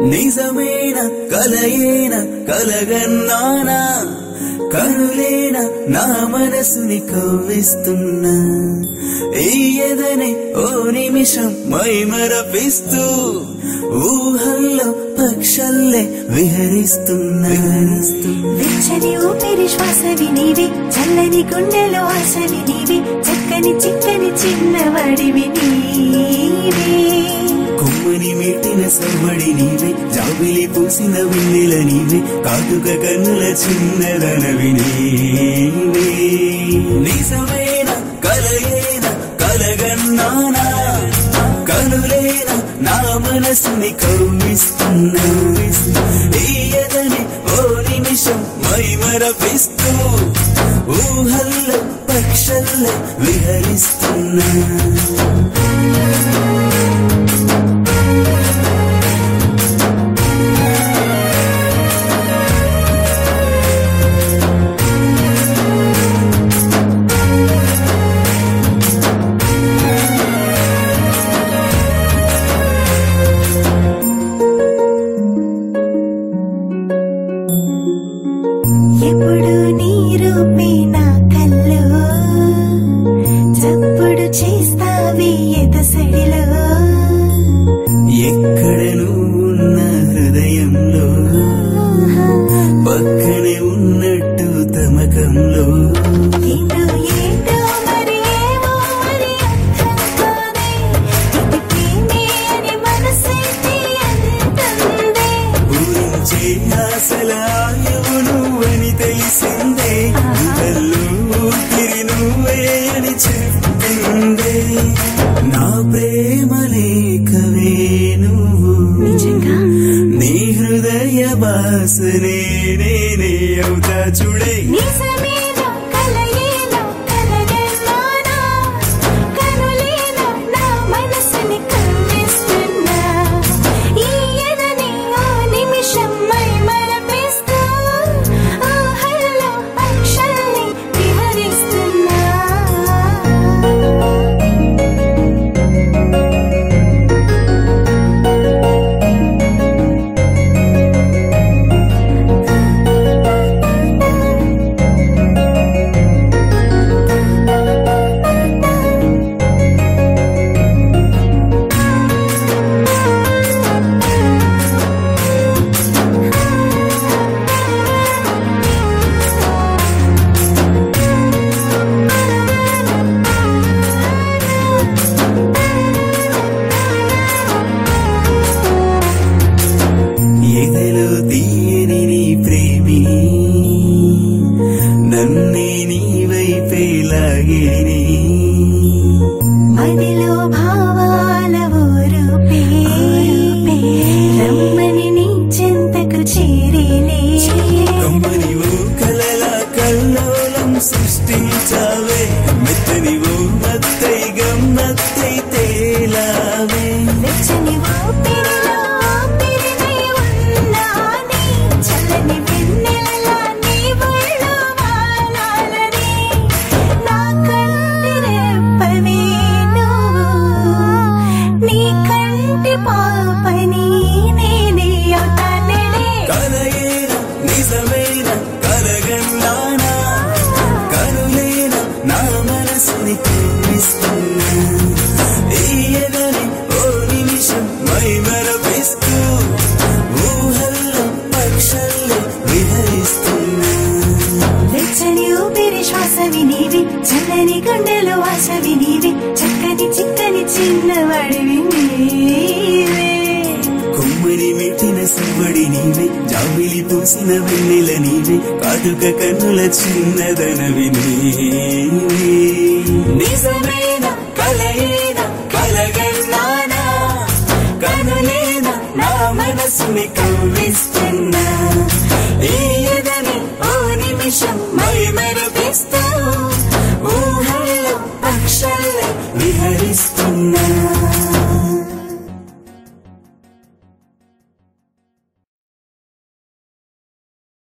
నిజమైన కలయేన కలగన్నానా కనులేన నా మనసుని కవ్విస్తున్నా ఎయ్యదనే ఓ నిమిషం మై మరపిస్తూ ఊహల్లో పక్షల్లే విహరిస్తున్నా వెచ్చని ఊపిరి శ్వాసవి నీవి చల్లని గుండెలో ఆశవి నీవి చక్కని చిక్కని చిన్నవాడివి నీవే కొమ్మని మీటిన సవ్వడి నీవే జాబిలి పూసిన వెన్నెల నీవే కాటుక కన్నుల చిన్నదనవి నీవే నిజమైన కలయేన కలగన్నానా కనులేన నా మనసుని కరుణిస్తున్నా ఈయదని ఓ నిమిషం మై మరపిస్తూ ఊహల్లో పక్షల్లో విహరిస్తున్నా ఎప్పుడు నీ రూపే నా కల్లో చప్పుడు చేస్తావి ఎదసడిలో ఎక్కడ నువ్వున్న హృదయంలో పక్కనే ఉన్నట్టు తమకంలో ఏంటో ఏంటో మరి ఏమో మరి అర్థం కాదే ఇది ప్రేమే అని మనసైతే అంటుంది ఊరించే ఆశల ఆయువు నువ్వని తెలిసిందే గుండెల్లో ఊపిరి నువ్వే అని చెప్పిందే నా ప్రేమ లేఖవే నువ్వు నిజంగా నీ హృదయ బాసనే నేనే అవుతా చూడే నిజమేనో కలయేనో కలగన్నానా కనులేనో నా మనసుని కవ్విస్తున్నా ఈ ఎదని ఓ నిమిషం మై మరపిస్తూ ఊహల్లో పక్షల్ని విహరిస్తున్నా ఎదలో తీయని నీ ప్రేమి నన్నే నీ వైపే లాగిని మదిలో భావాల ఓ రూపే రమ్మని నీ చెంతకు చేరేలే కమ్మని ఓ కలల కల్లోలం సృష్టించావే మెత్తని ఓ మత్తై గమ్మత్తై తేలావే వెచ్చని ఊపిరిలో ఊపిరినై ఉన్నానే చల్లని వెన్నెలలా నీ ఒళ్ళు వాలాలని నా కంటి రెప్పవే నువ్వు నీ కంటి పాపని నేనే అవుతానేలే కలయేన నిజమైన కలగన్నానా కనులేన నా మనసుని కవ్విస్తున్నా ఈయనని ఓ నిమిషం మై మరపిస్తూ ఊహల్లో పక్షల్లో విహరిస్తున్నా వెచ్చని ఊపిరి శ్వాసవి నీవి చల్లని గుండెలో ఆశవి నీవి చక్కని చిక్కని చిన్నవాడివి నీవే కొమ్మని మెట్టిన సవ్వడి నీవే జాబిలి పూసిన వెన్నెల నీవే కాటుక కన్నుల చిన్నదనవి నీవే నిజమైన కలయేన కలగన్నానా కనులేన నా మనసుని కవ్విస్తున్నా ఈయదని ఓ నిమిషం